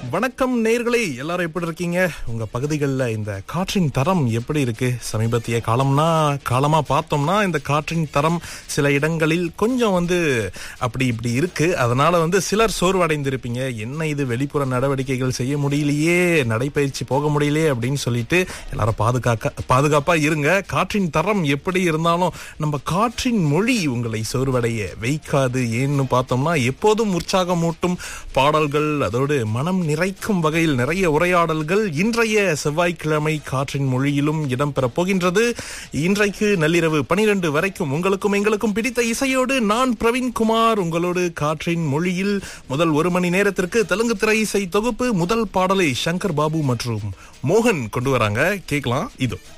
வணக்கம் நேர்களே எல்லாரும் எப்படி இருக்கீங்க உங்க பகுதிகளில் இந்த காற்றின் தரம் எப்படி இருக்கு சமீபத்திய காலம்னா காலமா பார்த்தோம்னா இந்த காற்றின் தரம் சில இடங்களில் கொஞ்சம் வந்து அப்படி இப்படி இருக்கு அதனால வந்து சிலர் சோர்வடைந்திருப்பீங்க என்ன இது வெளிப்புற நடவடிக்கைகள் செய்ய முடியலையே நடைபயிற்சி போக முடியலையே அப்படின்னு சொல்லிட்டு எல்லாரும் பாதுகாக்க பாதுகாப்பா இருங்க காற்றின் தரம் எப்படி இருந்தாலும் நம்ம காற்றின் மொழி உங்களை சோர்வடைய வைக்காது ஏன்னு பார்த்தோம்னா எப்போதும் உற்சாகமூட்டும் பாடல்கள் அதோடு மனம் நிறைக்கும் வகையில் நிறைய உரையாடல்கள் இன்றைய செவ்வாய்க்கிழமை காற்றின் மொழியிலும் இடம்பெறப் போகின்றது இன்றைக்கு நள்ளிரவு பனிரெண்டு வரைக்கும் உங்களுக்கும் எங்களுக்கும் பிடித்த இசையோடு நான் பிரவீன்குமார் உங்களோடு காற்றின் மொழியில் முதல் ஒரு மணி நேரத்திற்கு தெலுங்கு திரை இசை தொகுப்பு முதல் பாடலை சங்கர் பாபு மற்றும் மோகன் கொண்டு வராங்க கேட்கலாம் இதோ